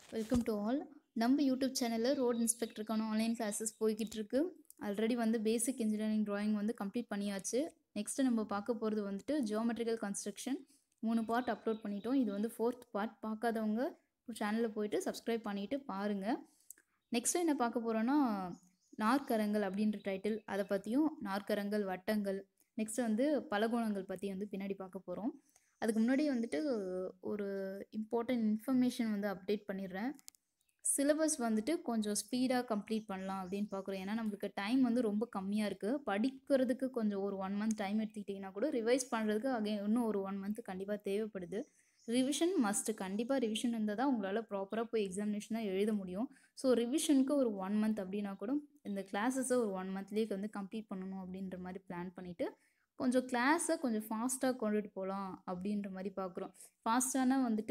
welcome to all நம்ம YouTube சேனலில் road இன்ஸ்பெக்டருக்கான ஆன்லைன் கிளாஸஸ் போய்கிட்டு இருக்கு ஆல்ரெடி வந்து பேசிக் இன்ஜினியரிங் drawing வந்து கம்ப்ளீட் பண்ணியாச்சு நெக்ஸ்ட்டு நம்ம பார்க்க போகிறது வந்துட்டு ஜியோமெட்ரிக்கல் கன்ஸ்ட்ரக்ஷன் மூணு பார்ட் அப்லோட் பண்ணிட்டோம் இது வந்து ஃபோர்த் பார்ட் பார்க்காதவங்க சேனலில் போயிட்டு சப்ஸ்கிரைப் பண்ணிவிட்டு பாருங்கள் நெக்ஸ்ட்டு என்ன பார்க்க போகிறோன்னா நாற்கரங்கள் அப்படின்ற டைட்டில் அதை பற்றியும் நாற்கரங்கள் வட்டங்கள் நெக்ஸ்ட் வந்து பலகோணங்கள் பற்றி வந்து பின்னாடி பார்க்க போகிறோம் அதுக்கு முன்னாடி வந்துட்டு ஒரு இம்பார்ட்டன்ட் இன்ஃபர்மேஷன் வந்து அப்டேட் பண்ணிடுறேன் சிலபஸ் வந்துட்டு கொஞ்சம் ஸ்பீடாக கம்ப்ளீட் பண்ணலாம் அப்படின்னு பார்க்குறோம் ஏன்னா நம்மளுக்கு டைம் வந்து ரொம்ப கம்மியாக இருக்குது படிக்கிறதுக்கு கொஞ்சம் ஒரு ஒன் மந்த் டைம் எடுத்துக்கிட்டிங்கன்னா கூட ரிவைஸ் பண்ணுறதுக்கு அகைன் இன்னும் ஒரு ஒன் மந்த் கண்டிப்பாக தேவைப்படுது ரிவிஷன் மஸ்ட்டு கண்டிப்பாக ரிவிஷன் இருந்தால் தான் உங்களால் ப்ராப்பராக போய் எக்ஸாமினேஷனாக எழுத முடியும் ஸோ ரிவிஷனுக்கு ஒரு ஒன் மந்த் அப்படின்னா கூட இந்த கிளாஸஸை ஒரு ஒன் மந்த்லேயே வந்து கம்ப்ளீட் பண்ணணும் அப்படின்ற மாதிரி பிளான் பண்ணிவிட்டு கொஞ்சம் கிளாஸை கொஞ்சம் ஃபாஸ்ட்டாக கொண்டுட்டு போகலாம் அப்படின்ற மாதிரி பார்க்குறோம் ஃபாஸ்ட்டானா வந்துட்டு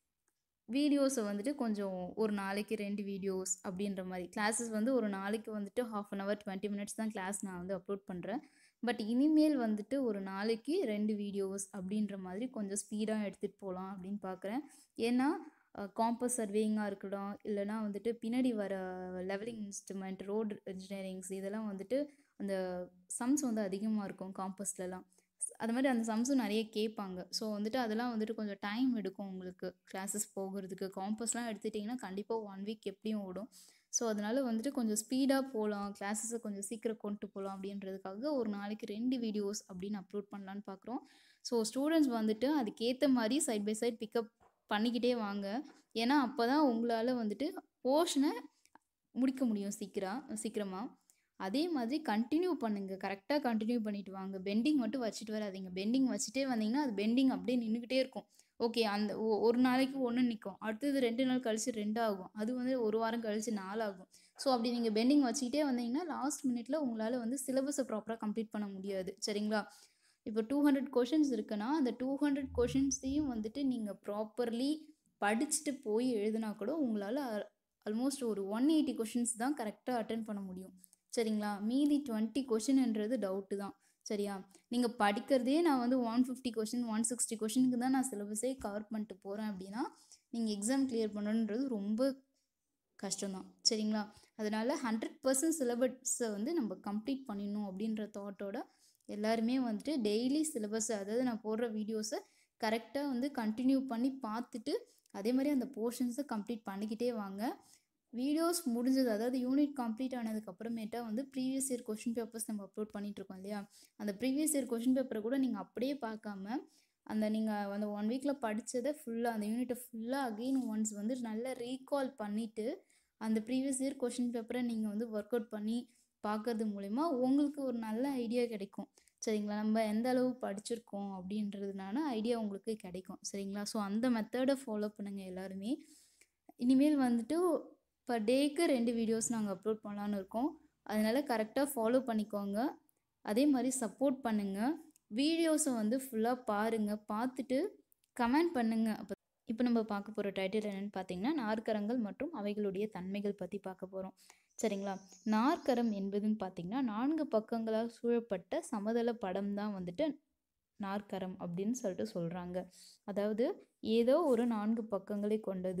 வீடியோஸை வந்துட்டு கொஞ்சம் ஒரு நாளைக்கு ரெண்டு வீடியோஸ் அப்படின்ற மாதிரி கிளாஸஸ் வந்து ஒரு நாளைக்கு வந்துட்டு half an hour twenty minutes தான் கிளாஸ் நான் வந்து அப்லோட் பண்ணுறேன் பட் இனிமேல் வந்துட்டு ஒரு நாளைக்கு ரெண்டு வீடியோஸ் அப்படின்ற மாதிரி கொஞ்சம் ஸ்பீடாக எடுத்துகிட்டு போகலாம் அப்படின்னு பார்க்குறேன் ஏன்னா காம்பஸ் சர்வேயிங்காக இருக்கட்டும் இல்லைனா வந்துட்டு பின்னாடி வர லெவலிங் இன்ஸ்ட்ருமெண்ட் ரோடு இன்ஜினியரிங்ஸ் இதெல்லாம் வந்துட்டு அந்த சம்ஸ் வந்து அதிகமாக இருக்கும் காம்பஸ்லலாம் அது மாதிரி அந்த சம்ஸும் நிறைய கேட்பாங்க ஸோ வந்துட்டு அதெல்லாம் வந்துட்டு கொஞ்சம் டைம் எடுக்கும் உங்களுக்கு கிளாஸஸ் போகிறதுக்கு காம்பஸ்லாம் எடுத்துட்டிங்கன்னா கண்டிப்பாக ஒன் வீக் எப்படியும் ஓடும் ஸோ அதனால் வந்துட்டு கொஞ்சம் ஸ்பீடாக போகலாம் கிளாஸஸை கொஞ்சம் சீக்கிரம் கொண்டு போகலாம் அப்படின்றதுக்காக ஒரு நாளைக்கு ரெண்டு வீடியோஸ் அப்படின்னு அப்லோட் பண்ணலான்னு பார்க்குறோம் ஸோ ஸ்டூடெண்ட்ஸ் வந்துட்டு அதுக்கேற்ற மாதிரி சைட் பை சைட் பிக்கப் பண்ணிக்கிட்டே வாங்க ஏன்னா அப்போ தான் உங்களால் வந்துட்டு போர்ஷனை முடிக்க முடியும் சீக்கிரம் சீக்கிரமாக அதே மாதிரி கண்டினியூ பண்ணுங்கள் கரெக்டாக கண்டினியூ பண்ணிட்டு வாங்க பெண்டிங் மட்டும் வச்சுட்டு வராதீங்க பெண்டிங் வச்சுட்டே வந்தீங்கன்னா அது பெண்டிங் அப்படியே நின்றுக்கிட்டே இருக்கும் ஓகே அந்த ஒ- ஒரு நாளைக்கு ஒன்று நிற்கும் அடுத்தது ரெண்டு நாள் கழிச்சு ரெண்டு ஆகும் அது வந்து ஒரு வாரம் கழிச்சு நாலு ஆகும் ஸோ அப்படி நீங்கள் பெண்டிங் வச்சுக்கிட்டே வந்தீங்கன்னா லாஸ்ட் மினிட்ல உங்களால் வந்து சிலபஸை ப்ராப்பராக கம்ப்ளீட் பண்ண முடியாது சரிங்களா இப்போ டூ ஹண்ட்ரட் கொஷின்ஸ் இருக்குன்னா அந்த டூ ஹண்ட்ரட் கொஷின்ஸையும் வந்துட்டு நீங்கள் ப்ராப்பர்லி படிச்சுட்டு போய் எழுதுனா கூட உங்களால் ஆல்மோஸ்ட் ஒரு ஒன் எயிட்டி கொஷின்ஸ் தான் கரெக்டாக அட்டன் பண்ண முடியும் சரிங்களா மீதி டுவெண்ட்டி கொஷின்ன்றது டவுட்டு தான் சரியா நீங்கள் படிக்கிறதே நான் வந்து one fifty question one sixty கொஷினுக்கு தான் நான் சிலபஸே கவர் பண்ணிட்டு போகிறேன் அப்படின்னா நீங்கள் எக்ஸாம் கிளியர் பண்ணணுன்றது ரொம்ப கஷ்டம்தான் சரிங்களா அதனால் ஹண்ட்ரட் பர்சன்ட் சிலபஸை வந்து நம்ம கம்ப்ளீட் பண்ணிடணும் அப்படின்ற தாட்டோட எல்லாருமே வந்துட்டு டெய்லி சிலபஸ் அதாவது நான் போடுற வீடியோஸை கரெக்டாக வந்து கண்டினியூ பண்ணி பார்த்துட்டு அதே மாதிரி அந்த போர்ஷன்ஸை கம்ப்ளீட் பண்ணிக்கிட்டே வாங்க வீடியோஸ் முடிஞ்சது அதாவது யூனிட் கம்ப்ளீட் ஆனதுக்கு அப்புறமேட்டா வந்து ப்ரீவியஸ் இயர் கொஷின் பேப்பர்ஸ் நம்ம அப்லோட் பண்ணிட்டு இருக்கோம் இல்லையா அந்த ப்ரீவியஸ் இயர் கொஷின் பேப்பரை கூட நீங்கள் அப்படியே பார்க்காம அந்த நீங்கள் அந்த ஒன் வீக்கில் படித்ததை ஃபுல்லாக அந்த யூனிட்டை ஃபுல்லாக அகெயின் ஒன்ஸ் வந்து நல்லா ரீகால் பண்ணிவிட்டு அந்த ப்ரீவியஸ் இயர் கொஷின் பேப்பரை நீங்கள் வந்து ஒர்க் அவுட் பண்ணி பார்க்கறது மூலிமா உங்களுக்கு ஒரு நல்ல ஐடியா கிடைக்கும் சரிங்களா நம்ம எந்த அளவு படிச்சிருக்கோம் அப்படின்றதுனால ஐடியா உங்களுக்கு கிடைக்கும் சரிங்களா ஸோ அந்த மெத்தடை ஃபாலோ பண்ணுங்கள் எல்லாருமே இனிமேல் வந்துட்டு பர் டேக்கு ரெண்டு வீடியோஸ் நாங்கள் அப்லோட் பண்ணலான்னு இருக்கோம் அதனால் கரெக்டாக ஃபாலோ பண்ணிக்கோங்க அதே மாதிரி சப்போர்ட் பண்ணுங்கள் வீடியோஸை வந்து ஃபுல்லாக பாருங்கள் பார்த்துட்டு கமெண்ட் பண்ணுங்கள் அப்போ இப்போ நம்ம பார்க்க போகிற டைட்டில் என்னென்னு பார்த்தீங்கன்னா நாற்கரங்கள் மற்றும் அவைகளுடைய தன்மைகள் பற்றி பார்க்க போகிறோம் சரிங்களா நாற்கரம் என்பதுன்னு பார்த்தீங்கன்னா நான்கு பக்கங்களால் சூழப்பட்ட சமதள படம் தான் வந்துட்டு நாற்கரம் அப்படின்னு சொல்லிட்டு சொல்கிறாங்க அதாவது ஏதோ ஒரு நான்கு பக்கங்களை கொண்டது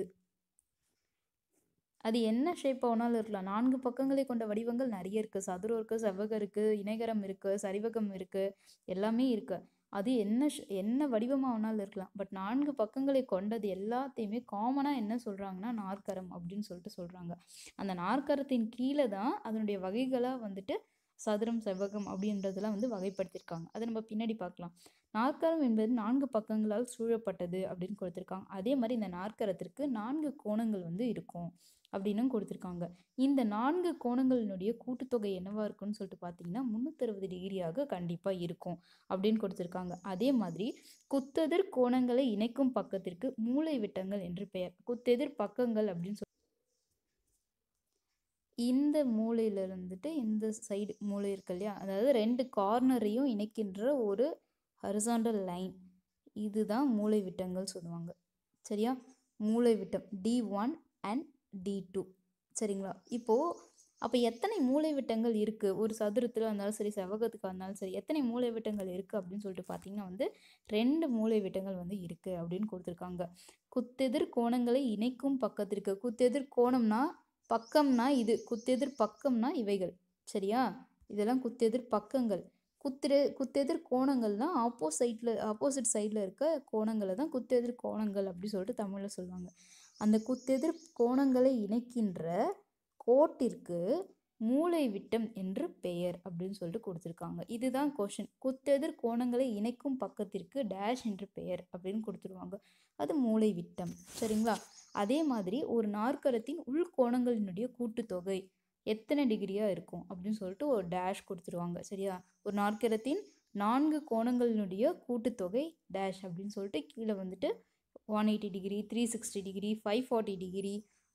அது என்ன ஷேப் வேணாலும் இருக்கலாம் நான்கு பக்கங்களை கொண்ட வடிவங்கள் நிறைய இருக்குது சதுரம் இருக்குது செவ்வகம் இருக்குது இணைகரம் இருக்குது சரிவகம் இருக்குது எல்லாமே இருக்குது அது என்ன ஷ- என்ன வடிவமாக வேணாலும் இருக்கலாம் பட் நான்கு பக்கங்களை கொண்டது எல்லாத்தையுமே காமனாக என்ன சொல்கிறாங்கன்னா நாற்கரம் அப்படின்னு சொல்லிட்டு சொல்கிறாங்க அந்த நாற்கரத்தின் கீழே தான் அதனுடைய வகைகளாக வந்துட்டு சதுரம் செவ்வகம் அப்படின்றதெல்லாம் வந்து வகைப்படுத்தியிருக்காங்க அதை நம்ம பின்னாடி பார்க்கலாம் நாற்கரம் என்பது நான்கு பக்கங்களால் சூழப்பட்டது அப்படின்னு கொடுத்துருக்காங்க அதே மாதிரி இந்த நாற்கரத்திற்கு நான்கு கோணங்கள் வந்து இருக்கும் அப்படின்னும் கொடுத்துருக்காங்க இந்த நான்கு கோணங்களினுடைய கூட்டுத்தொகை என்னவா இருக்கும்னு சொல்லிட்டு பார்த்தீங்கன்னா முந்நூற்றறுபது டிகிரியாக கண்டிப்பாக இருக்கும் அப்படின்னு கொடுத்துருக்காங்க அதே மாதிரி குத்தெதிர் கோணங்களை இணைக்கும் பக்கத்திற்கு மூலை விட்டங்கள் என்று பெயர் குத்தெதிர் பக்கங்கள் அப்படின்னு சொல்லி இந்த மூலையில இருந்துட்டு இந்த சைடு மூலை இருக்கு இல்லையா அதாவது ரெண்டு கார்னரையும் இணைக்கின்ற ஒரு ஹரிசாண்டல் லைன் இதுதான் மூலை விட்டங்கள் சொல்லுவாங்க சரியா மூலை விட்டம் D one and D two சரிங்களா இப்போது அப்போ எத்தனை மூலை விட்டங்கள் இருக்குது ஒரு சதுரத்தில் இருந்தாலும் சரி செவ்வகத்துக்காக இருந்தாலும் சரி எத்தனை மூலை விட்டங்கள் இருக்குது அப்படின்னு சொல்லிட்டு பார்த்தீங்கன்னா வந்து ரெண்டு மூலை விட்டங்கள் வந்து இருக்குது அப்படின்னு கொடுத்துருக்காங்க குத்தெதிர் கோணங்களை இணைக்கும் பக்கத்திற்கு குத்தெதிர் கோணம்னா பக்கம்னா இது குத்தெதிர் பக்கம்னா இவைகள் சரியா இதெல்லாம் குத்தெதிர் பக்கங்கள் குத்திர குத்தெதிர் கோணங்கள்னா ஆப்போசைட்டில் ஆப்போசிட் சைடில் இருக்க கோணங்களை தான் குத்தெதிர் கோணங்கள் அப்படி சொல்லிட்டு தமிழில் சொல்லுவாங்க அந்த குத்தெதிர் கோணங்களை இணைக்கின்ற கோட்டிற்கு மூலை விட்டம் என்று பெயர் அப்படின்னு சொல்லிட்டு கொடுத்துருக்காங்க இதுதான் கொஷின் குத்தெதிர் கோணங்களை இணைக்கும் பக்கத்திற்கு டேஷ் என்று பெயர் அப்படின்னு கொடுத்துருவாங்க அது மூலை விட்டம் சரிங்களா அதே மாதிரி ஒரு நாற்கரத்தின் உள்கோணங்களினுடைய கூட்டுத்தொகை எத்தனை டிகிரியாக இருக்கும் அப்படின்னு சொல்லிட்டு ஒரு டேஷ் கொடுத்துருவாங்க சரியா ஒரு நாற்கரத்தின் நான்கு கோணங்களினுடைய கூட்டுத்தொகை டேஷ் அப்படின்னு சொல்லிட்டு கீழே வந்துட்டு one eighty degree three sixty degree five forty degree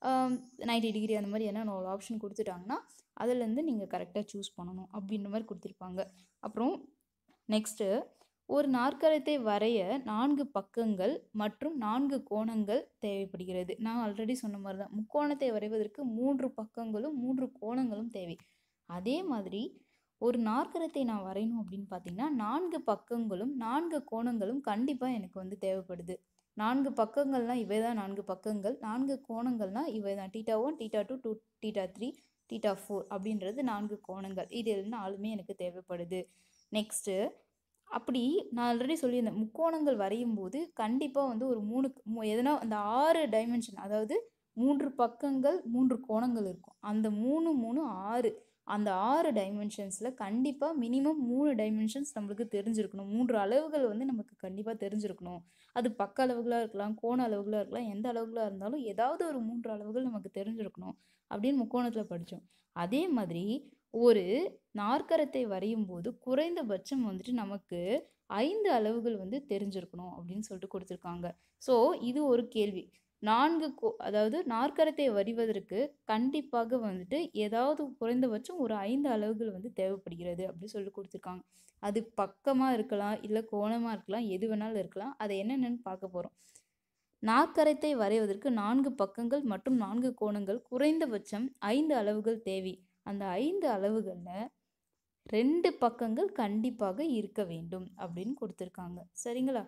ninety degree அந்த மாதிரி என்ன ஒரு ஆப்ஷன் கொடுத்துட்டாங்கன்னா அதுலேருந்து நீங்கள் கரெக்டாக சூஸ் பண்ணணும் அப்படின்ற மாதிரி கொடுத்துருப்பாங்க அப்புறம் நெக்ஸ்ட்டு ஒரு நாற்கரத்தை வரைய நான்கு பக்கங்கள் மற்றும் நான்கு கோணங்கள் தேவைப்படுகிறது நான் ஆல்ரெடி சொன்ன மாதிரி தான் முக்கோணத்தை வரைவதற்கு மூன்று பக்கங்களும் மூன்று கோணங்களும் தேவை அதே மாதிரி ஒரு நாற்கரத்தை நான் வரையணும் அப்படின்னு பார்த்தீங்கன்னா நான்கு பக்கங்களும் நான்கு கோணங்களும் கண்டிப்பாக எனக்கு வந்து தேவைப்படுது நான்கு பக்கங்கள்னால் இவை தான் நான்கு பக்கங்கள் நான்கு கோணங்கள்னால் இவை தான் theta one theta two two theta three theta four அப்படின்றது நான்கு கோணங்கள் இது நாலுமே எனக்கு தேவைப்படுது நெக்ஸ்ட்டு அப்படி நான் ஆல்ரெடி சொல்லியிருந்தேன் முக்கோணங்கள் வரையும் போது கண்டிப்பாக வந்து ஒரு மூணு மூ- எதனா அந்த ஆறு டைமென்ஷன் அதாவது மூன்று பக்கங்கள் மூன்று கோணங்கள் இருக்கும் அந்த மூணு மூணு ஆறு அந்த ஆறு டைமென்ஷன்ஸில் கண்டிப்பாக மினிமம் மூணு டைமென்ஷன்ஸ் நம்மளுக்கு தெரிஞ்சிருக்கணும் மூன்று அளவுகள் வந்து நமக்கு கண்டிப்பாக தெரிஞ்சிருக்கணும் அது பக்க அளவுகளாக இருக்கலாம் கோண அளவுகளாக இருக்கலாம் எந்த அளவுகளாக இருந்தாலும் ஏதாவது ஒரு மூன்று அளவுகள் நமக்கு தெரிஞ்சிருக்கணும் அப்படின்னு முக்கோணத்தில் படித்தோம் அதே மாதிரி ஒரு நாற்கரத்தை வரையும் போது குறைந்தபட்சம் வந்துட்டு நமக்கு ஐந்து அளவுகள் வந்து தெரிஞ்சிருக்கணும் அப்படின்னு சொல்லிட்டு கொடுத்துருக்காங்க ஸோ இது ஒரு கேள்வி நான்கு கோ அதாவது நாற்கரத்தை வரைவதற்கு கண்டிப்பாக வந்துட்டு ஏதாவது குறைந்தபட்சம் ஒரு ஐந்து அளவுகள் வந்து தேவைப்படுகிறது அப்படி சொல்லி கொடுத்துருக்காங்க அது பக்கமாக இருக்கலாம் இல்லை கோணமாக இருக்கலாம் எது வேணாலும் இருக்கலாம் அதை என்னென்னு பார்க்க போகிறோம் நாற்கரத்தை வரைவதற்கு நான்கு பக்கங்கள் மற்றும் நான்கு கோணங்கள் குறைந்தபட்சம் ஐந்து அளவுகள் தேவை அந்த ஐந்து அளவுகளில் ரெண்டு பக்கங்கள் கண்டிப்பாக இருக்க வேண்டும் அப்படின்னு கொடுத்துருக்காங்க சரிங்களா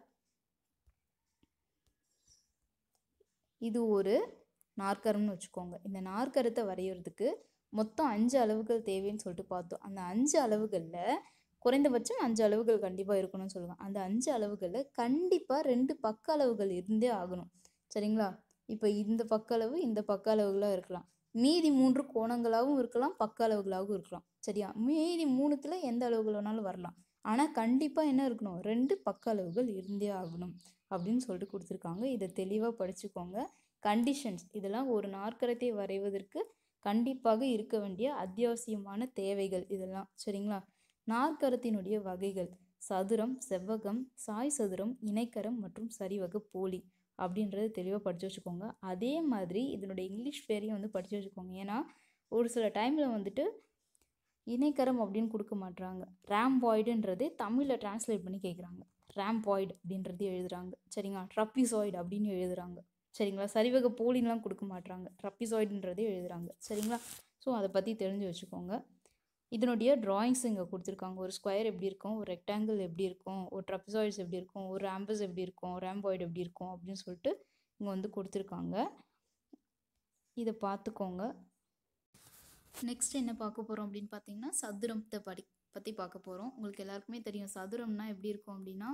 இது ஒரு நாற்கரம்னு வச்சுக்கோங்க இந்த நாற்கரத்தை வரைகிறதுக்கு மொத்தம் அஞ்சு அளவுகள் தேவைன்னு சொல்லிட்டு பார்த்தோம் அந்த அஞ்சு அளவுகளில் குறைந்தபட்சம் அஞ்சு அளவுகள் கண்டிப்பாக இருக்கணும்னு சொல்லுவாங்க அந்த அஞ்சு அளவுகளில் கண்டிப்பாக ரெண்டு பக்க அளவுகள் இருந்தே ஆகணும் சரிங்களா இப்போ இந்த பக்க அளவு இந்த பக்க அளவுகளாக இருக்கலாம் மீதி மூன்று கோணங்களாகவும் இருக்கலாம் பக்க அளவுகளாகவும் இருக்கலாம் சரியா மீதி மூணுத்தில் எந்த அளவுகள் வேணாலும் வரலாம் ஆனால் கண்டிப்பாக என்ன இருக்கணும் ரெண்டு பக்க அளவுகள் இருந்தே ஆகணும் அப்படின்னு சொல்லிட்டு கொடுத்துருக்காங்க இதை தெளிவாக படிச்சுக்கோங்க கண்டிஷன்ஸ் இதெல்லாம் ஒரு நாற்கரத்தை வரைவதற்கு கண்டிப்பாக இருக்க வேண்டிய அத்தியாவசியமான தேவைகள் இதெல்லாம் சரிங்களா நாற்கரத்தினுடைய வகைகள் சதுரம் செவ்வகம் சாய் சதுரம் இணைக்கரம் மற்றும் சரிவக போலி அப்படின்றத தெளிவாக படித்து வச்சுக்கோங்க அதே மாதிரி இதனுடைய இங்கிலீஷ் பேரையும் வந்து படித்து வச்சுக்கோங்க ஏன்னா ஒரு சில டைமில் வந்துட்டு இணைக்கரம் அப்படின்னு கொடுக்க மாட்றாங்க ரேம்பாய்டுன்றதே தமிழில் டிரான்ஸ்லேட் பண்ணி கேட்குறாங்க ரேம்பாய்டு அப்படின்றது எழுதுறாங்க சரிங்களா ட்ரப்பிசாய்டு அப்படின்னு எழுதுறாங்க சரிங்களா சரிவக போலின்லாம் கொடுக்க மாட்றாங்க ட்ரப்பிசாய்டுன்றதே எழுதுறாங்க சரிங்களா ஸோ அதை பற்றி தெரிஞ்சு வச்சுக்கோங்க இதனுடைய drawings இங்கே கொடுத்துருக்காங்க ஒரு ஸ்கொயர் எப்படி இருக்கும் ஒரு ரெக்டாங்கிள் எப்படி இருக்கும் ஒரு ட்ரப்பிசாய்ட்ஸ் எப்படி இருக்கும் ஒரு ரேம்பஸ் எப்படி இருக்கும் ரேம்பாய்டு எப்படி இருக்கும் அப்படின்னு சொல்லிட்டு இங்கே வந்து கொடுத்துருக்காங்க இதை பார்த்துக்கோங்க நெக்ஸ்ட் என்ன பார்க்க போகிறோம் அப்படின்னு பார்த்தீங்கன்னா சதுரத்தை படி பற்றி பார்க்க போகிறோம் உங்களுக்கு எல்லாருக்குமே தெரியும் சதுரம்னா எப்படி இருக்கும் அப்படின்னா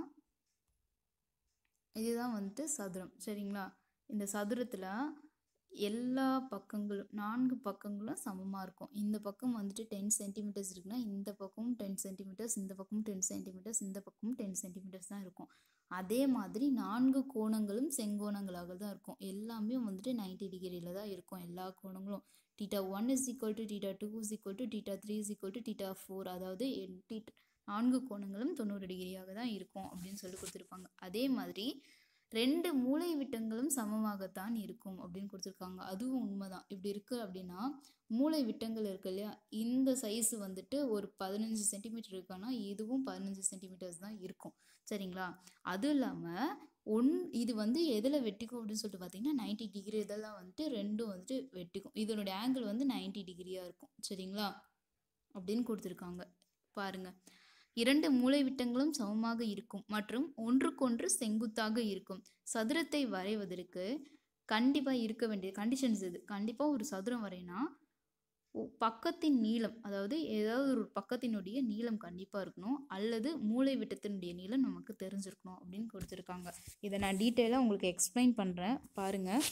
இதுதான் வந்துட்டு சதுரம் சரிங்களா இந்த சதுரத்தில் எல்லா பக்கங்களும் நான்கு பக்கங்களும் சமமாக இருக்கும் இந்த பக்கம் வந்துட்டு டென் சென்டிமீட்டர்ஸ் இருக்குன்னா இந்த பக்கமும் டென் சென்டிமீட்டர்ஸ் இந்த பக்கமும் டென் சென்டிமீட்டர்ஸ் இந்த பக்கமும் டென் சென்டிமீட்டர்ஸ் தான் இருக்கும் அதே மாதிரி நான்கு கோணங்களும் செங்கோணங்களாக தான் இருக்கும் எல்லாமே வந்துட்டு 90 டிகிரியில் தான் இருக்கும் எல்லா கோணங்களும் theta one is equal to theta two is equal to theta three is equal to theta four அதாவது என் டீட் நான்கு கோணங்களும் தொண்ணூறு டிகிரியாக தான் இருக்கும் அப்படின்னு சொல்லி கொடுத்துருப்பாங்க அதே மாதிரி ரெண்டு மூளை விட்டங்களும் சமமாகத்தான் இருக்கும் அப்படின்னு கொடுத்துருக்காங்க அதுவும் உண்மைதான் இப்படி இருக்கு அப்படின்னா மூளை விட்டங்கள் இருக்கு இல்லையா இந்த சைஸ் வந்துட்டு ஒரு பதினஞ்சு சென்டிமீட்டர் இருக்கான்னா இதுவும் பதினஞ்சு சென்டிமீட்டர்ஸ் தான் இருக்கும் சரிங்களா அதுவும் இல்லாமல் ஒன் இது வந்து எதில் வெட்டிக்கும் அப்படின்னு சொல்லிட்டு பார்த்தீங்கன்னா நைன்டி டிகிரி இதெல்லாம் வந்துட்டு ரெண்டும் வந்துட்டு வெட்டிக்கும் இதனுடைய ஆங்கிள் வந்து நைன்டி டிகிரியாக இருக்கும் சரிங்களா அப்படின்னு கொடுத்துருக்காங்க பாருங்க இரண்டு மூலைவிட்டங்களும் சமமாக இருக்கும் மற்றும் ஒன்றுக்கொன்று செங்குத்தாக இருக்கும் சதுரத்தை வரைவதற்கு கண்டிப்பாக இருக்க வேண்டிய கண்டிஷன்ஸ் இது கண்டிப்பாக ஒரு சதுரம் வரையினா ஒ- பக்கத்தின் நீளம் அதாவது ஏதாவது ஒரு பக்கத்தினுடைய நீளம் கண்டிப்பாக இருக்கணும் அல்லது மூளை விட்டத்தினுடைய நீளம் நமக்கு தெரிஞ்சிருக்கணும் அப்படின்னு கொடுத்துருக்காங்க இதை நான் டீட்டெயிலாக உங்களுக்கு எக்ஸ்பிளைன் பண்ணுறேன் பாருங்கள்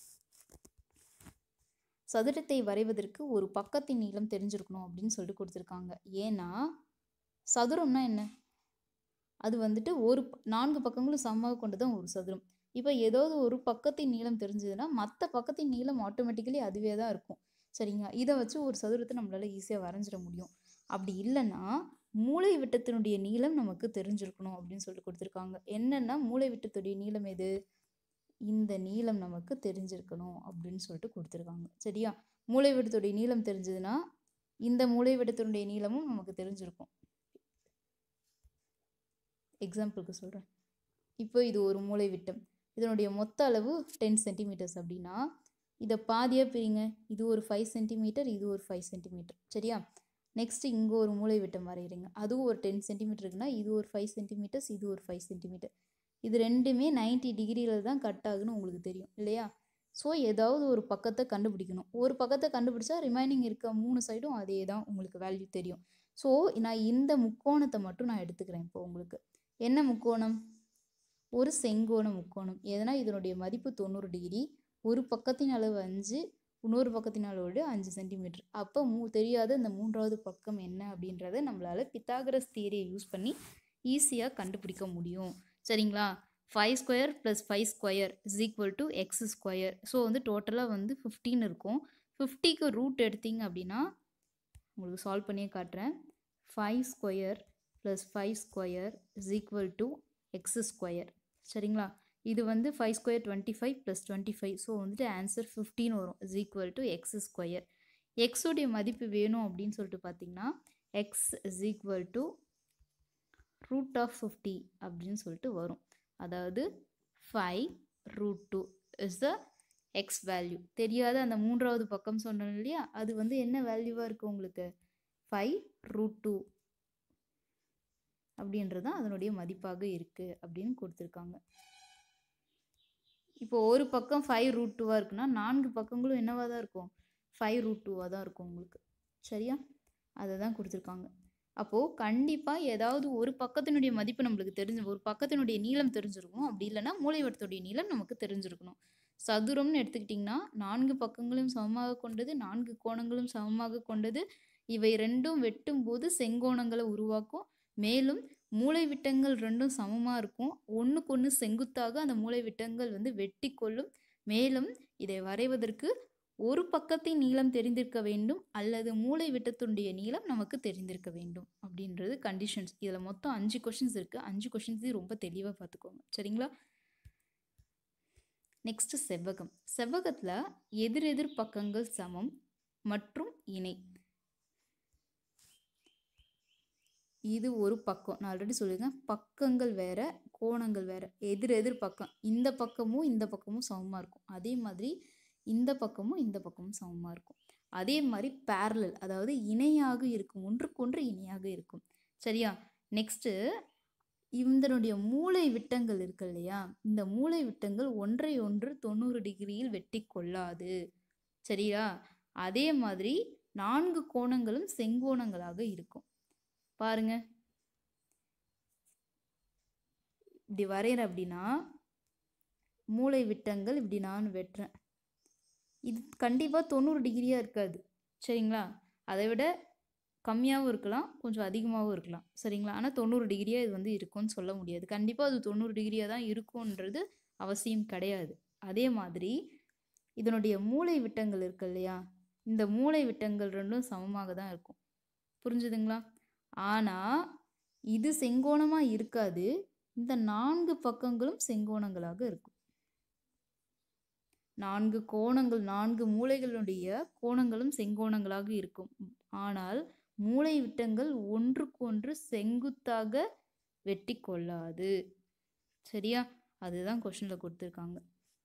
சதுரத்தை வரைவதற்கு ஒரு பக்கத்தின் நீளம் தெரிஞ்சிருக்கணும் அப்படின்னு சொல்லிட்டு கொடுத்துருக்காங்க ஏன்னா சதுரம்னா என்ன அது வந்துட்டு ஒரு ப- நான்கு பக்கங்களும் சமமாக கொண்டு தான் ஒரு சதுரம் இப்போ ஏதாவது ஒரு பக்கத்தின் நீளம் தெரிஞ்சதுன்னா மற்ற பக்கத்தின் நீளம் ஆட்டோமேட்டிக்கலி அதுவே தான் இருக்கும் சரிங்களா இதை வச்சு ஒரு சதுரத்தை நம்மளால ஈஸியாக வரைஞ்சிட முடியும் அப்படி இல்லைன்னா மூளை விட்டத்தினுடைய நீளம் நமக்கு தெரிஞ்சிருக்கணும் அப்படின்னு சொல்லிட்டு கொடுத்துருக்காங்க என்னென்னா மூளை விட்டத்துடைய நீளம் எது இந்த நீளம் நமக்கு தெரிஞ்சிருக்கணும் அப்படின்னு சொல்லிட்டு கொடுத்துருக்காங்க சரியா மூளை விட்டத்துடைய நீளம் தெரிஞ்சதுன்னா இந்த மூளை விட்டத்தினுடைய நீளமும் நமக்கு தெரிஞ்சிருக்கும் எக்ஸாம்பிளுக்கு சொல்கிறேன் இப்போ இது ஒரு மூளை விட்டம் இதனுடைய மொத்த அளவு டென் சென்டிமீட்டர்ஸ் அப்படின்னா இதை பாதியாக பிரிங்க இது ஒரு ஃபைவ் சென்டிமீட்டர் இது ஒரு ஃபைவ் சென்டிமீட்டர் சரியா நெக்ஸ்ட் இங்கே ஒரு மூளை விட்டம் வரைகிறீங்க அதுவும் ஒரு டென் சென்டிமீட்டர் இருக்குன்னா இது ஒரு ஃபைவ் சென்டிமீட்டர்ஸ் இது ஒரு ஃபைவ் சென்டிமீட்டர் இது ரெண்டுமே 90 டிகிரியில் தான் கட் ஆகுன்னு உங்களுக்கு தெரியும் இல்லையா ஸோ ஏதாவது ஒரு பக்கத்தை கண்டுபிடிக்கணும் ஒரு பக்கத்தை கண்டுபிடிச்சா ரிமைனிங் இருக்க மூணு சைடும் அதே தான் உங்களுக்கு வேல்யூ தெரியும் ஸோ நான் இந்த முக்கோணத்தை மட்டும் நான் எடுத்துக்கிறேன் இப்போ உங்களுக்கு என்ன முக்கோணம் ஒரு செங்கோண முக்கோணம் எதனா இதனுடைய மதிப்பு தொண்ணூறு டிகிரி ஒரு பக்கத்தின் அளவு அஞ்சு இன்னொரு பக்கத்தின் அளவோடு அஞ்சு சென்டிமீட்டர் அப்போ மூ தெரியாத இந்த மூன்றாவது பக்கம் என்ன அப்படின்றத நம்மளால் பித்தாகரஸ் தியரியை யூஸ் பண்ணி ஈஸியாக கண்டுபிடிக்க முடியும் சரிங்களா five square plus five square is equal to X square so வந்து டோட்டலாக வந்து ஃபிஃப்டீன் இருக்கும் ஃபிஃப்டிக்கு ரூட் எடுத்தீங்க அப்படின்னா உங்களுக்கு சால்வ் பண்ணியே காட்டுறேன் five square plus five square is equal to X square சரிங்களா இது வந்து five square twenty five plus twenty five so வந்துட்டு ஆன்சர் ஃபிஃப்டீன் வரும் is equal to X square எக்ஸுடைய மதிப்பு வேணும் அப்படின்னு சொல்லிட்டு பார்த்தீங்கன்னா X is equal to root of fifty அப்படின்னு சொல்லிட்டு வரும் அதாவது five root two is the X value தெரியாத அந்த மூன்றாவது பக்கம் சொன்னோம் இல்லையா அது வந்து என்ன வேல்யூவாக இருக்குது உங்களுக்கு ஃபைவ் ரூட் டூ அப்படின்றது தான் அதனுடைய மதிப்பாக இருக்குது அப்படின்னு கொடுத்துருக்காங்க இப்போ ஒரு பக்கம் ஃபைவ் ரூட் டூவாக இருக்குன்னா நான்கு பக்கங்களும் என்னவாக தான் இருக்கும் ஃபைவ் ரூட் டூவாக தான் இருக்கும் உங்களுக்கு சரியா அதை தான் கொடுத்துருக்காங்க அப்போது கண்டிப்பாக ஏதாவது ஒரு பக்கத்தினுடைய மதிப்பு நம்மளுக்கு தெரிஞ்சு ஒரு பக்கத்தினுடைய நீளம் தெரிஞ்சிருக்கணும் அப்படி இல்லைன்னா மூளைவட்டத்துடைய நீளம் நமக்கு தெரிஞ்சிருக்கணும் சதுரம்னு எடுத்துக்கிட்டிங்கன்னா நான்கு பக்கங்களும் சமமாக கொண்டது நான்கு கோணங்களும் சமமாக கொண்டது இவை ரெண்டும் வெட்டும் போது செங்கோணங்களை உருவாக்கும் மேலும் மூளை விட்டங்கள் ரெண்டும் சமமாக இருக்கும் ஒன்றுக்கு ஒன்று செங்குத்தாக அந்த மூளை விட்டங்கள் வந்து வெட்டி கொள்ளும் மேலும் இதை வரைவதற்கு ஒரு பக்கத்தின் நீளம் தெரிந்திருக்க வேண்டும் அல்லது மூளை விட்டத்துடைய நீளம் நமக்கு தெரிந்திருக்க வேண்டும் அப்படின்றது கண்டிஷன்ஸ் இதில் மொத்தம் அஞ்சு கொஷின்ஸ் இருக்குது அஞ்சு கொஷின்ஸையும் ரொம்ப தெளிவாக பார்த்துக்கோங்க சரிங்களா நெக்ஸ்ட் செவ்வகம் செவ்வகத்தில் எதிரெதிர் பக்கங்கள் சமம் மற்றும் இணை இது ஒரு பக்கம் நான் ஆல்ரெடி சொல்லியிருக்கேன் பக்கங்கள் வேற கோணங்கள் வேற எதிர் எதிர் பக்கம் இந்த பக்கமும் இந்த பக்கமும் சமமாக இருக்கும் அதே மாதிரி இந்த பக்கமும் இந்த பக்கமும் சமமாக இருக்கும் அதே மாதிரி பேரலல் அதாவது இணையாக இருக்கும் ஒன்றுக்கொன்று இணையாக இருக்கும் சரியா நெக்ஸ்ட்டு இதனுடைய மூளை விட்டங்கள் இருக்கு இல்லையா இந்த மூளை விட்டங்கள் ஒன்றை ஒன்று தொண்ணூறு டிகிரியில் வெட்டி கொள்ளாது சரியா அதே மாதிரி நான்கு கோணங்களும் செங்கோணங்களாக இருக்கும் பாருங்க இப்படி வரைகிறேன் அப்படின்னா மூளை விட்டங்கள் இப்படி நான் வெட்டுறேன் இது கண்டிப்பாக தொண்ணூறு டிகிரியாக இருக்காது சரிங்களா அதை விட கம்மியாகவும் இருக்கலாம் கொஞ்சம் அதிகமாகவும் இருக்கலாம் சரிங்களா ஆனால் தொண்ணூறு டிகிரியாக இது வந்து இருக்கும்னு சொல்ல முடியாது கண்டிப்பாக அது தொண்ணூறு டிகிரியாக தான் இருக்கும்ன்றது அவசியம் கிடையாது அதே மாதிரி இதனுடைய மூளை விட்டங்கள் இருக்கு இல்லையா இந்த மூளை விட்டங்கள் ரெண்டும் சமமாக தான் இருக்கும் புரிஞ்சுதுங்களா ஆனால் இது செங்கோணமாக இருக்காது இந்த நான்கு பக்கங்களும் செங்கோணங்களாக இருக்கும் நான்கு கோணங்கள் நான்கு மூலைகளுடைய கோணங்களும் செங்கோணங்களாக இருக்கும் ஆனால் மூலை விட்டங்கள் ஒன்றுக்கொன்று செங்குத்தாக வெட்டி கொள்ளாது சரியா அதுதான் கொஷனில் கொடுத்துருக்காங்க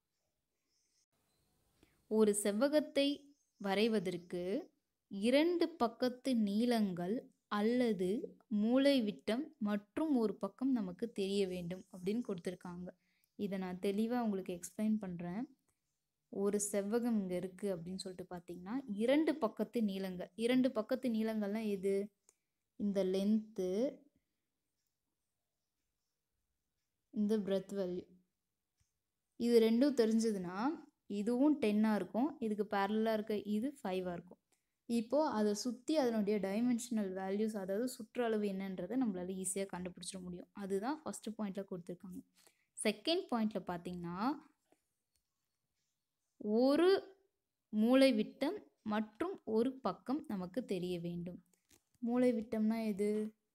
ஒரு செவ்வகத்தை வரைவதற்கு இரண்டு பக்கத்து நீளங்கள் அல்லது மூலை விட்டம் மற்றும் ஒரு பக்கம் நமக்கு தெரிய வேண்டும் அப்படின்னு கொடுத்துருக்காங்க இதை நான் தெளிவாக உங்களுக்கு எக்ஸ்பிளைன் பண்ணுறேன் ஒரு செவ்வகம் இங்கே இருக்குது அப்படின்னு சொல்லிட்டு பார்த்தீங்கன்னா இரண்டு பக்கத்து நீளங்கள் இரண்டு பக்கத்து நீளங்கள்லாம் எது இந்த லென்த்து இந்த பிரெத் வேல்யூ இது ரெண்டும் தெரிஞ்சதுன்னா இதுவும் டென்னாக இருக்கும் இதுக்கு பேரலாக இருக்க இது ஃபைவாக இருக்கும் இப்போது அதை சுற்றி அதனுடைய டைமென்ஷனல் வேல்யூஸ் அதாவது சுற்றளவு என்னன்றதை நம்மளால ஈஸியாக கண்டுபிடிச்சிட முடியும் அதுதான் ஃபஸ்ட்டு பாயிண்டில் கொடுத்துருக்காங்க செகண்ட் பாயிண்டில் பார்த்தீங்கன்னா ஒரு மூளை விட்டம் மற்றும் ஒரு பக்கம் நமக்கு தெரிய வேண்டும் மூளை விட்டம்னா எது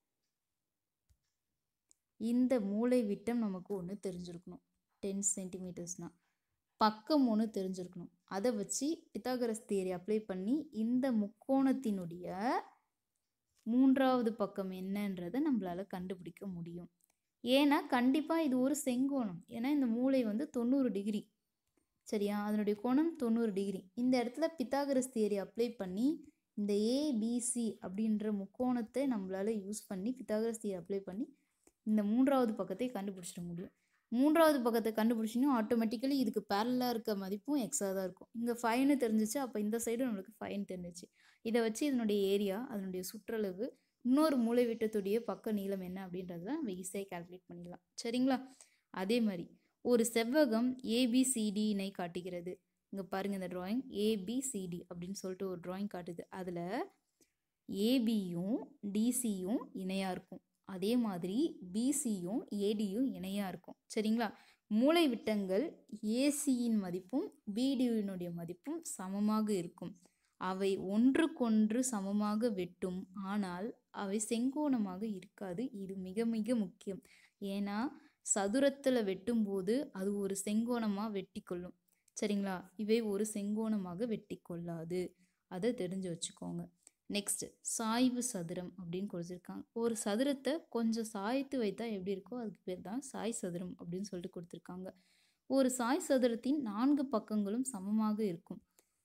இந்த மூளை விட்டம் நமக்கு ஒன்று தெரிஞ்சிருக்கணும் டென் சென்டிமீட்டர்ஸ்னால் பக்கம் ஒன்று தெரிஞ்சிருக்கணும் அதை வச்சு பித்தாகரஸ் தியரி அப்ளை பண்ணி இந்த முக்கோணத்தினுடைய மூன்றாவது பக்கம் என்னன்றதை நம்மளால் கண்டுபிடிக்க முடியும் ஏன்னா கண்டிப்பாக இது ஒரு செங்கோணம் ஏன்னா இந்த மூளை வந்து தொண்ணூறு டிகிரி சரியா அதனுடைய கோணம் தொண்ணூறு டிகிரி இந்த இடத்துல பித்தாகரஸ் தியரி அப்ளை பண்ணி இந்த ஏபிசி அப்படின்ற முக்கோணத்தை நம்மளால் யூஸ் பண்ணி பித்தாகரஸ் தியரி அப்ளை பண்ணி இந்த மூன்றாவது பக்கத்தை கண்டுபிடிச்சிட முடியும் மூன்றாவது பக்கத்தை கண்டுபிடிச்சிங்கன்னா ஆட்டோமேட்டிக்கலி இதுக்கு பேரலாக இருக்க மதிப்பும் எக்ஸாக தான் இருக்கும் இங்கே ஃபைன்னு தெரிஞ்சிச்சு அப்போ இந்த சைடு நம்மளுக்கு ஃபைன் தெரிஞ்சிச்சு இதை வச்சு இதனுடைய ஏரியா அதனுடைய சுற்றளவு இன்னொரு மூளை விட்டத்துடைய பக்க நீளம் என்ன அப்படின்றத நம்ம ஈஸியாக கால்குலேட் பண்ணிடலாம் சரிங்களா அதே மாதிரி ஒரு செவ்வகம் ஏபிசிடி இணை காட்டுகிறது இங்கே பாருங்கள் இந்த ட்ராயிங் ஏபிசிடி அப்படின்னு சொல்லிட்டு ஒரு ட்ராயிங் காட்டுது அதில் ஏபியும் டிசியும் இணையாக இருக்கும் அதே மாதிரி பிசியும் ஏடியும் இணையாக இருக்கும் சரிங்களா மூளை விட்டங்கள் ஏசியின் மதிப்பும் பிடியினுடைய மதிப்பும் சமமாக இருக்கும் அவை ஒன்றுக்கொன்று சமமாக வெட்டும் ஆனால் அவை செங்கோணமாக இருக்காது இது மிக மிக முக்கியம் ஏன்னா சதுரத்தில் வெட்டும்போது அது ஒரு செங்கோணமாக வெட்டி கொள்ளும் சரிங்களா இவை ஒரு செங்கோணமாக வெட்டி கொள்ளாது அதை தெரிஞ்சு வச்சுக்கோங்க நெக்ஸ்ட் சாய்வு சதுரம் அப்படின்னு கொடுத்துருக்காங்க ஒரு சதுரத்தை கொஞ்சம் சாய்த்து வைத்தா எப்படி இருக்கோ அதுக்கு பேர் தான் சாய் சதுரம் அப்படின்னு சொல்லிட்டு கொடுத்துருக்காங்க ஒரு சாய் சதுரத்தின் நான்கு பக்கங்களும் சமமாக இருக்கும்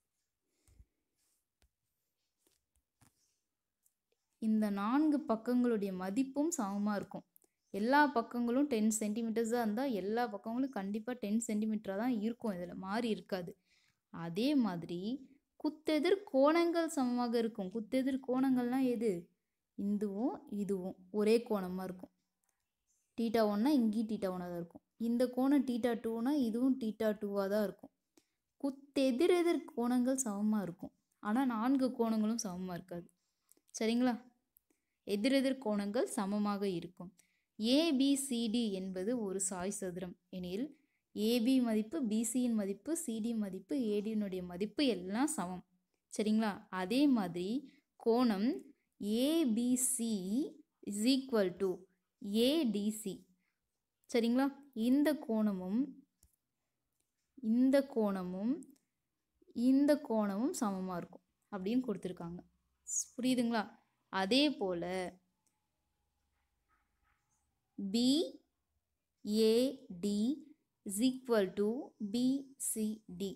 இந்த நான்கு பக்கங்களுடைய மதிப்பும் சமமாக இருக்கும் எல்லா பக்கங்களும் டென் சென்டிமீட்டர்ஸாக இருந்தால் எல்லா பக்கங்களும் கண்டிப்பாக டென் சென்டிமீட்டராக தான் இருக்கும் இதில் மாறி இருக்காது அதே மாதிரி குத்தெதிர் கோணங்கள் சமமாக இருக்கும் குத்தெதிர் கோணங்கள்லாம் எது இதுவும் இதுவும் ஒரே கோணமாக இருக்கும் டீட்டா ஒன்னா இங்கேயும் டீட்டா ஒன்னாக தான் இருக்கும் இந்த கோணம் டீட்டா டூனா இதுவும் டீட்டா டூவாக தான் இருக்கும் குத்தெதிரெதிர் கோணங்கள் சமமாக இருக்கும் ஆனால் நான்கு கோணங்களும் சமமாக இருக்காது சரிங்களா எதிரெதிர் கோணங்கள் சமமாக இருக்கும் ஏபிசிடி என்பது ஒரு சாய் சதுரம் எனில் ஏபி மதிப்பு பிசியின் மதிப்பு சிடி மதிப்பு ஏடியினுடைய மதிப்பு எல்லாம் சமம் சரிங்களா அதே மாதிரி கோணம் A B C is equal to A D C சரிங்களா இந்த கோணமும் இந்த கோணமும் இந்த கோணமும் சமமாக இருக்கும் அப்படின்னு கொடுத்துருக்காங்க புரியுதுங்களா அதே போல் BAD is equal to BCD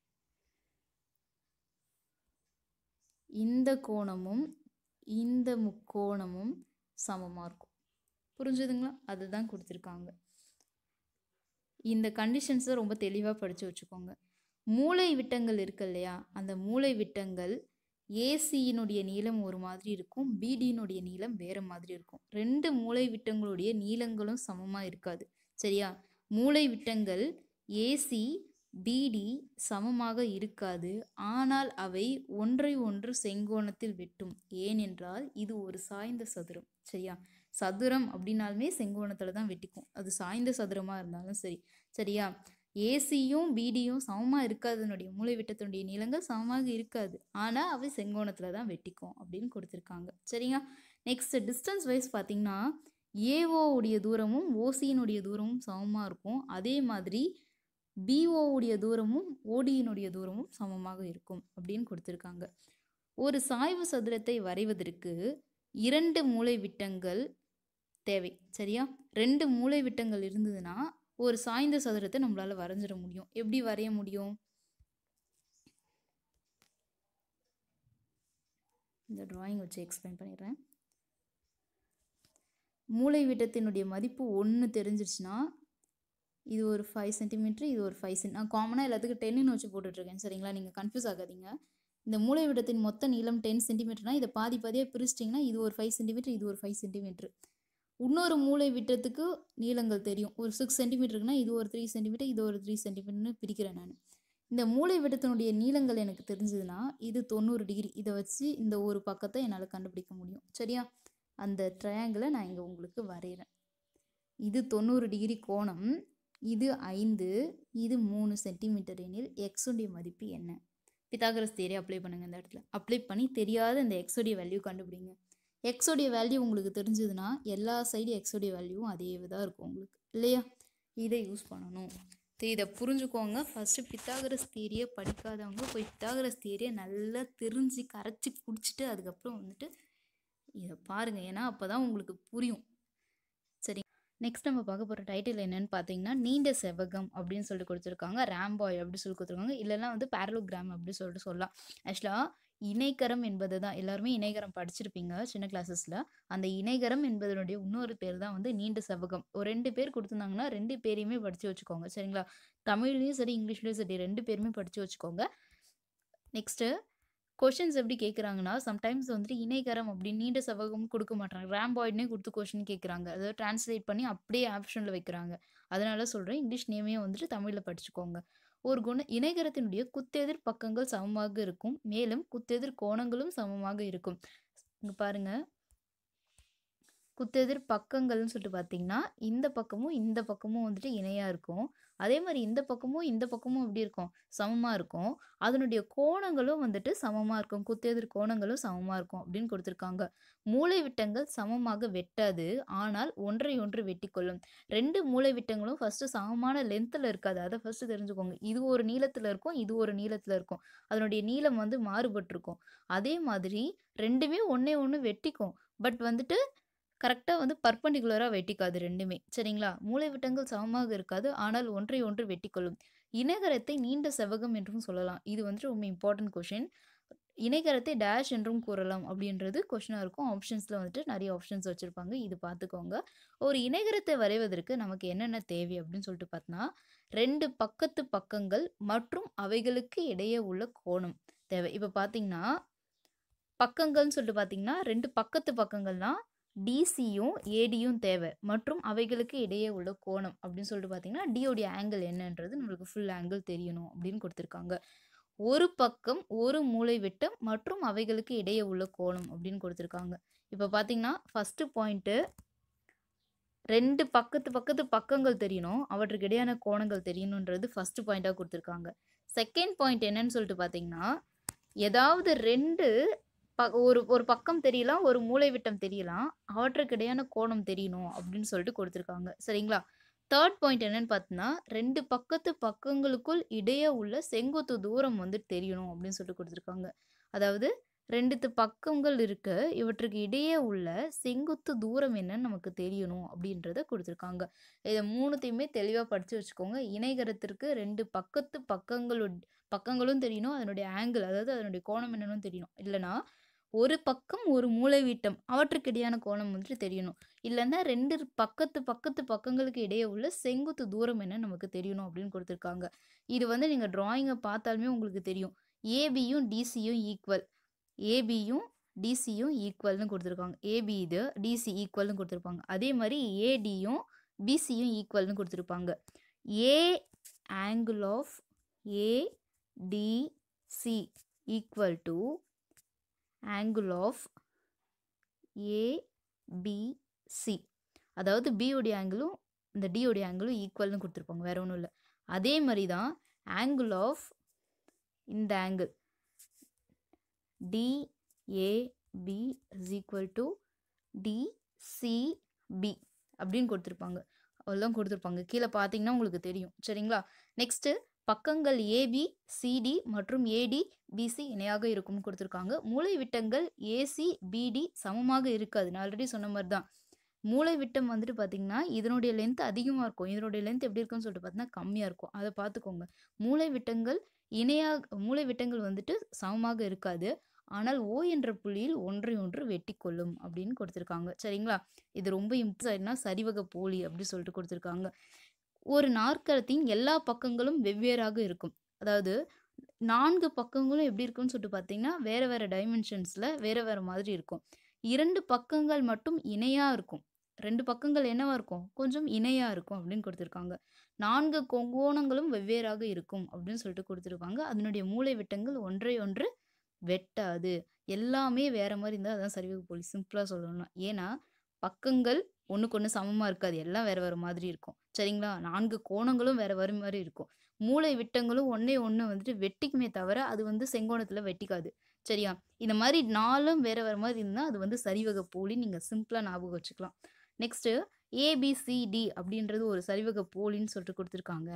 இந்த கோணமும் இந்த முக்கோணமும் சமமாக இருக்கும் புரிஞ்சுதுங்களா அதுதான் கொடுத்துருக்காங்க இந்த கண்டிஷன்ஸை ரொம்ப தெளிவாக படித்து வச்சுக்கோங்க மூளை விட்டங்கள் இருக்கு இல்லையா அந்த மூளை விட்டங்கள் ஏசியினுடைய நீளம் ஒரு மாதிரி இருக்கும் பிடியினுடைய நீளம் வேறு மாதிரி இருக்கும் ரெண்டு மூளை விட்டங்களுடைய நீளங்களும் சமமாக இருக்காது சரியா மூளை விட்டங்கள் ஏசி பிடி சமமாக இருக்காது ஆனால் அவை ஒன்றை ஒன்று செங்கோணத்தில் வெட்டும் ஏனென்றால் இது ஒரு சாய்ந்த சதுரம் சரியா சதுரம் அப்படின்னாலுமே செங்கோணத்தில் தான் வெட்டிக்கும் அது சாய்ந்த சதுரமாக இருந்தாலும் சரி சரியா ஏசியும் பிடியும் சமமாக இருக்காதுனுடைய மூளை விட்டத்தினுடைய நீளங்கள் சமமாக இருக்காது ஆனால் அவை செங்கோணத்தில் தான் வெட்டிக்கும் அப்படின்னு கொடுத்துருக்காங்க சரியா நெக்ஸ்ட் டிஸ்டன்ஸ் வைஸ் பார்த்தீங்கன்னா ஏஓ உடைய தூரமும் ஓசியினுடைய தூரமும் சமமாக இருக்கும் அதே மாதிரி பிஓ உடைய தூரமும் ஓடியினுடைய தூரமும் சமமாக இருக்கும் அப்படின்னு கொடுத்துருக்காங்க ஒரு சாய்வு சதுரத்தை வரைவதற்கு இரண்டு மூலை விட்டங்கள் தேவை சரியா ரெண்டு மூலை விட்டங்கள் இருந்ததுன்னா ஒரு சாய்ந்த சதுரத்தை நம்மளால வரைஞ்சிட முடியும் எப்படி வரைய முடியும் இந்த டிராயிங் வச்சு எக்ஸ்பிளைன் பண்ணிடுறேன் மூளை விட்டத்தினுடைய மதிப்பு ஒன்று தெரிஞ்சிருச்சுன்னா இது ஒரு ஃபைவ் சென்டிமீட்டர் இது ஒரு ஃபைவ் சென்ட் நான் காமனாக எல்லாத்துக்கும் டென்னு வச்சு போட்டுட்ருக்கேன் சரிங்களா நீங்கள் கன்ஃபியூஸ் ஆகாதீங்க இந்த மூளை விட்டத்தின் மொத்த நீளம் டென் சென்டிமீட்டர்னா இதை பாதி பாதியாக பிரிச்சிட்டிங்கன்னா இது ஒரு ஃபைவ் சென்டிமீட்டர் இது ஒரு ஃபைவ் சென்டிமீட்டர் இன்னொரு மூளை விட்டத்துக்கு நீளங்கள் தெரியும் ஒரு சிக்ஸ் சென்டிமீட்டருக்குன்னா இது ஒரு த்ரீ சென்டிமீட்டர் இது ஒரு த்ரீ சென்டிமீட்டர்னு பிரிக்கிறேன் நான் இந்த மூளை விட்டத்தினுடைய நீளங்கள் எனக்கு தெரிஞ்சதுன்னா இது தொண்ணூறு டிகிரி இதை வச்சு இந்த ஒரு பக்கத்தை என்னால் கண்டுபிடிக்க முடியும் சரியா அந்த ட்ரையாங்கிளை நான் இங்கே உங்களுக்கு வரைகிறேன் இது தொண்ணூறு டிகிரி கோணம் இது ஐந்து இது மூணு சென்டிமீட்டர் எனில் எக்ஸுடைய மதிப்பு என்ன பித்தாகரஸ் தேரி அப்ளை பண்ணுங்கள் இந்த இடத்துல அப்ளை பண்ணி தெரியாத இந்த எக்ஸோடைய வேல்யூ கண்டுபிடிங்க எக்ஸோடைய வேல்யூ உங்களுக்கு தெரிஞ்சதுன்னா எல்லா சைடு எக்ஸோடைய வேல்யூவும் அதே தான் இருக்கும் உங்களுக்கு இல்லையா இதை யூஸ் பண்ணணும் சரி இதை புரிஞ்சுக்கோங்க ஃபஸ்ட்டு பித்தாகரஸ் தியரியை படிக்காதவங்க போய் பித்தாகரஸ் தியரியை நல்லா தெரிஞ்சு கரைச்சி குடிச்சிட்டு அதுக்கப்புறம் வந்துட்டு இதை பாருங்கள் ஏன்னா அப்போ தான் உங்களுக்கு புரியும் சரி நெக்ஸ்ட் நம்ம பார்க்க போகிற டைட்டில் என்னன்னு பார்த்தீங்கன்னா நீண்ட செவகம் அப்படின்னு சொல்லிட்டு கொடுத்துருக்காங்க ரேம்பாய் அப்படி சொல்லி கொடுத்துருக்காங்க இல்லைன்னா வந்து பேரலோகிராம் அப்படின்னு சொல்லிட்டு சொல்லலாம் ஆக்சுவலாக இணைகரம் என்பது தான் எல்லாருமே இணைகரம் படிச்சிருப்பீங்க சின்ன கிளாஸஸில் அந்த இணைகரம் என்பதனுடைய இன்னொரு பேர் தான் வந்து நீண்ட செவகம் ஒரு ரெண்டு பேர் கொடுத்துருந்தாங்கன்னா ரெண்டு பேரையுமே படித்து வச்சுக்கோங்க சரிங்களா தமிழ்லேயும் சரி இங்கிலீஷ்லேயும் சரி ரெண்டு பேருமே படித்து வச்சுக்கோங்க நெக்ஸ்ட்டு கொஷின்ஸ் எப்படி கேட்குறாங்கன்னா சம்டைம்ஸ் வந்துட்டு இணைகரம் அப்படின்னு நீண்ட செவகம் கொடுக்க மாட்டாங்க ரேம்பாய்ட்னே கொடுத்து கொஷின் கேட்குறாங்க அதாவது டிரான்ஸ்லேட் பண்ணி அப்படியே ஆப்ஷனில் வைக்கிறாங்க அதனால சொல்கிறேன் இங்கிலீஷ் நேமே வந்துட்டு தமிழில் படிச்சுக்கோங்க ஒரு குண இணைகரத்தினுடைய குத்தெதிர் பக்கங்கள் சமமாக இருக்கும் மேலும் குத்தெதிர் கோணங்களும் சமமாக இருக்கும் இங்கே பாருங்க குத்தெதிர் பக்கங்கள்னு சொல்லிட்டு பார்த்தீங்கன்னா இந்த பக்கமும் இந்த பக்கமும் வந்துட்டு இணையாக இருக்கும் அதே மாதிரி இந்த பக்கமும் இந்த பக்கமும் எப்படி இருக்கும் சமமாக இருக்கும் அதனுடைய கோணங்களும் வந்துட்டு சமமாக இருக்கும் குத்தெதிர் கோணங்களும் சமமாக இருக்கும் அப்படின்னு கொடுத்துருக்காங்க மூளை விட்டங்கள் சமமாக வெட்டாது ஆனால் ஒன்றை ஒன்று வெட்டி கொள்ளும் ரெண்டு மூளை விட்டங்களும் ஃபஸ்ட்டு சமமான லென்த்தில் இருக்காது அதை ஃபஸ்ட்டு தெரிஞ்சுக்கோங்க இது ஒரு நீளத்தில் இருக்கும் இது ஒரு நீளத்தில் இருக்கும் அதனுடைய நீளம் வந்து மாறுபட்டிருக்கும் அதே மாதிரி ரெண்டுமே ஒன்றே ஒன்று வெட்டிக்கும் பட் வந்துட்டு கரெக்டாக வந்து பர்பண்டிகுலராக வெட்டிக்காது ரெண்டுமே சரிங்களா மூளை விட்டங்கள் சமமாக இருக்காது ஆனால் ஒன்றை ஒன்று வெட்டிக்கொள்ளும் இணைகரத்தை நீண்ட செவகம் என்றும் சொல்லலாம் இது வந்துட்டு ரொம்ப இம்பார்ட்டன்ட் கொஷின் இணைகரத்தை டேஷ் என்றும் கூறலாம் அப்படின்றது கொஷினாக இருக்கும் ஆப்ஷன்ஸில் வந்துட்டு நிறைய ஆப்ஷன்ஸ் வச்சுருப்பாங்க இது பார்த்துக்கோங்க ஒரு இணைகரத்தை வரைவதற்கு நமக்கு என்னென்ன தேவை அப்படின்னு சொல்லிட்டு பார்த்தோன்னா ரெண்டு பக்கத்து பக்கங்கள் மற்றும் அவைகளுக்கு இடையே உள்ள கோணம் தேவை இப்போ பார்த்தீங்கன்னா பக்கங்கள்னு சொல்லிட்டு பார்த்தீங்கன்னா ரெண்டு பக்கத்து பக்கங்கள்னால் டிசியும் ஏடியும் தேவை மற்றும் அவைகளுக்கு இடையே உள்ள கோணம் அப்படின்னு சொல்லிட்டு பார்த்தீங்கன்னா டியோடைய ஆங்கிள் என்னன்றது நம்மளுக்கு ஃபுல் ஆங்கிள் தெரியணும் அப்படின்னு கொடுத்துருக்காங்க ஒரு பக்கம் ஒரு மூளை விட்டம் மற்றும் அவைகளுக்கு இடையே உள்ள கோணம் அப்படின்னு கொடுத்துருக்காங்க இப்போ பார்த்தீங்கன்னா ஃபஸ்ட்டு பாயிண்ட்டு ரெண்டு பக்கத்து பக்கத்து பக்கங்கள் தெரியணும் அவற்றுக்கு இடையான கோணங்கள் தெரியணுன்றது ஃபஸ்ட்டு பாயிண்ட்டாக கொடுத்துருக்காங்க செகண்ட் பாயிண்ட் என்னன்னு சொல்லிட்டு பார்த்தீங்கன்னா ஏதாவது ரெண்டு ப ஒரு ஒரு பக்கம் தெரியலாம் ஒரு மூளை விட்டம் தெரியலாம் அவற்றுக்கு இடையான கோணம் தெரியணும் அப்படின்னு சொல்லிட்டு கொடுத்துருக்காங்க சரிங்களா தேர்ட் பாயிண்ட் என்னன்னு பார்த்தீங்கன்னா ரெண்டு பக்கத்து பக்கங்களுக்குள் இடையே உள்ள செங்குத்து தூரம் வந்து தெரியணும் அப்படின்னு சொல்லிட்டு கொடுத்துருக்காங்க அதாவது ரெண்டுத்து பக்கங்கள் இருக்க இவற்றுக்கு இடையே உள்ள செங்குத்து தூரம் என்னன்னு நமக்கு தெரியணும் அப்படின்றத கொடுத்துருக்காங்க இதை மூணுத்தையுமே தெளிவாக படித்து வச்சுக்கோங்க இணைகரத்திற்கு ரெண்டு பக்கத்து பக்கங்களு பக்கங்களும் தெரியணும் அதனுடைய ஆங்கிள் அதாவது அதனுடைய கோணம் என்னன்னு தெரியணும் இல்லைனா ஒரு பக்கம் ஒரு மூளை வீட்டம் அவற்றுக்கு இடையான கோணம் வந்துட்டு தெரியணும் இல்லைன்னா ரெண்டு பக்கத்து பக்கத்து பக்கங்களுக்கு இடையே உள்ள செங்குத்து தூரம் என்ன நமக்கு தெரியணும் அப்படின்னு கொடுத்துருக்காங்க இது வந்து நீங்கள் ட்ராயிங்கை பார்த்தாலுமே உங்களுக்கு தெரியும் ஏபியும் டிசியும் ஈக்குவல் ஏபியும் டிசியும் ஈக்குவல்னு கொடுத்துருக்காங்க ஏபி இது டிசி ஈக்குவல்னு கொடுத்துருப்பாங்க அதே மாதிரி ஏடியும் பிசியும் ஈக்குவல்னு கொடுத்துருப்பாங்க a angle of ADC equal to angle of ABC அதாவது பியோடைய ஆங்கிளும் இந்த டியோடைய ஆங்கிளும் ஈக்குவல்னு கொடுத்துருப்பாங்க வேற ஒன்றும் இல்லை அதே மாதிரி தான் ஆங்கிள் ஆஃப் இந்த angle DAB is equal to DCI B அப்படின்னு கொடுத்துருப்பாங்க அவ்வளோதான் கொடுத்துருப்பாங்க கீழே பார்த்தீங்கன்னா உங்களுக்கு தெரியும் சரிங்களா நெக்ஸ்ட்டு பக்கங்கள் ஏபி சிடி மற்றும் ஏடி பிசி இணையாக இருக்கும்னு கொடுத்துருக்காங்க மூளை விட்டங்கள் ஏசி பிடி சமமாக இருக்காது நான் ஆல்ரெடி சொன்ன மாதிரி தான் மூளை விட்டம் வந்துட்டு பார்த்தீங்கன்னா இதனுடைய லென்த் அதிகமாக இருக்கும் இதனுடைய லென்த் எப்படி இருக்குன்னு சொல்லிட்டு பார்த்தீங்கன்னா கம்மியாக இருக்கும் அதை பார்த்துக்கோங்க மூளை விட்டங்கள் இணையாக மூளை விட்டங்கள் வந்துட்டு சமமாக இருக்காது ஆனால் ஓ என்ற புள்ளியில் ஒன்றை ஒன்று வெட்டி கொள்ளும் அப்படின்னு கொடுத்துருக்காங்க சரிங்களா இது ரொம்ப இம்பார்ட்னா சரிவக போலி அப்படின்னு சொல்லிட்டு கொடுத்துருக்காங்க ஒரு நாற்கரத்தின் எல்லா பக்கங்களும் வெவ்வேறாக இருக்கும் அதாவது நான்கு பக்கங்களும் எப்படி இருக்குன்னு சொல்லிட்டு பார்த்தீங்கன்னா வேற வேற டைமென்ஷன்ஸில் வேற வேற மாதிரி இருக்கும் இரண்டு பக்கங்கள் மட்டும் இணையாக இருக்கும் ரெண்டு பக்கங்கள் என்னவா இருக்கும் கொஞ்சம் இணையாக இருக்கும் அப்படின்னு கொடுத்துருக்காங்க நான்கு கோணங்களும் வெவ்வேறாக இருக்கும் அப்படின்னு சொல்லிட்டு கொடுத்துருக்காங்க அதனுடைய மூளை விட்டங்கள் ஒன்றை ஒன்று வெட்டாது எல்லாமே வேற மாதிரி இருந்தால் அதான் சரிவக போலி சிம்பிளாக சொல்லணும்னா ஏன்னா பக்கங்கள் ஒன்றுக்கு ஒன்று சமமாக இருக்காது எல்லாம் வேற வேற மாதிரி இருக்கும் சரிங்களா நான்கு கோணங்களும் வேற வேற மாதிரி இருக்கும் மூளை விட்டங்களும் ஒன்றே ஒன்று வந்துட்டு வெட்டிக்குமே தவிர அது வந்து செங்கோணத்தில் வெட்டிக்காது சரியா இந்த மாதிரி நாலும் வேற வேற மாதிரி இருந்தால் அது வந்து சரிவக போலி நீங்கள் சிம்பிளாக ஞாபகம் வச்சுக்கலாம் நெக்ஸ்ட்டு ஏபிசிடி அப்படின்றது ஒரு சரிவக போலின்னு சொல்லிட்டு கொடுத்துருக்காங்க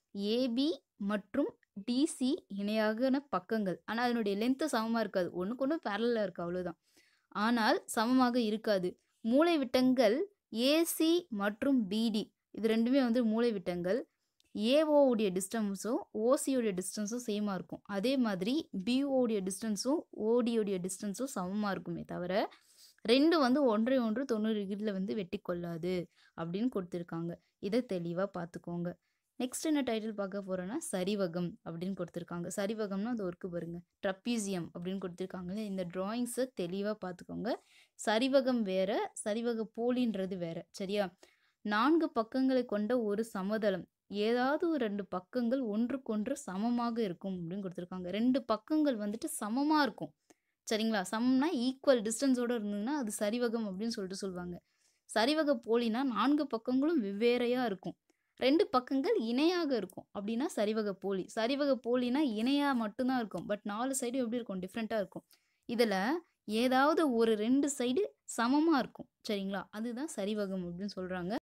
ஏபி மற்றும் டிசி இணையான பக்கங்கள் ஆனால் அதனுடைய லென்த்து சமமாக இருக்காது ஒன்றுக்கு ஒன்று பேரலாக இருக்குது அவ்வளோதான் ஆனால் சமமாக இருக்காது மூளை விட்டங்கள் ஏசி மற்றும் பிடி இது ரெண்டுமே வந்து மூளை விட்டங்கள் ஏஓவுடைய டிஸ்டன்ஸும் ஓசியோடைய டிஸ்டன்ஸும் சேமாக இருக்கும் அதே மாதிரி பிஓடைய டிஸ்டன்ஸும் ஓடியோடைய டிஸ்டன்ஸும் சமமாக இருக்குமே தவிர ரெண்டு வந்து ஒன்றை ஒன்று தொண்ணூறு டிகிரியில் வந்து வெட்டி கொள்ளாது அப்படின்னு கொடுத்துருக்காங்க இதை தெளிவாக பார்த்துக்கோங்க நெக்ஸ்ட் என்ன டைட்டில் பார்க்க போகிறோன்னா சரிவகம் அப்படின்னு கொடுத்துருக்காங்க சரிவகம்னா அது ஒர்க்கு பாருங்க ட்ரப்பீசியம் அப்படின்னு கொடுத்துருக்காங்களே இந்த ட்ராயிங்ஸை தெளிவாக பார்த்துக்கோங்க சரிவகம் வேற சரிவக போலின்றது வேற சரியா நான்கு பக்கங்களை கொண்ட ஒரு சமதளம் ஏதாவது ஒரு ரெண்டு பக்கங்கள் ஒன்றுக்கொன்று சமமாக இருக்கும் அப்படின்னு கொடுத்துருக்காங்க ரெண்டு பக்கங்கள் வந்துட்டு சமமாக இருக்கும் சரிங்களா சமம்னா ஈக்குவல் டிஸ்டன்ஸோடு இருந்ததுன்னா அது சரிவகம் அப்படின்னு சொல்லிட்டு சொல்லுவாங்க சரிவக போலினா நான்கு பக்கங்களும் வெவ்வேறையாக இருக்கும் ரெண்டு பக்கங்கள் இணையாக இருக்கும் அப்படின்னா சரிவக போலி சரிவக போலினா இணையாக மட்டும்தான் இருக்கும் பட் நாலு சைடும் எப்படி இருக்கும் டிஃப்ரெண்ட்டாக இருக்கும் இதில் ஏதாவது ஒரு ரெண்டு சைடு சமமாக இருக்கும் சரிங்களா அதுதான் சரிவகம் அப்படின்னு சொல்கிறாங்க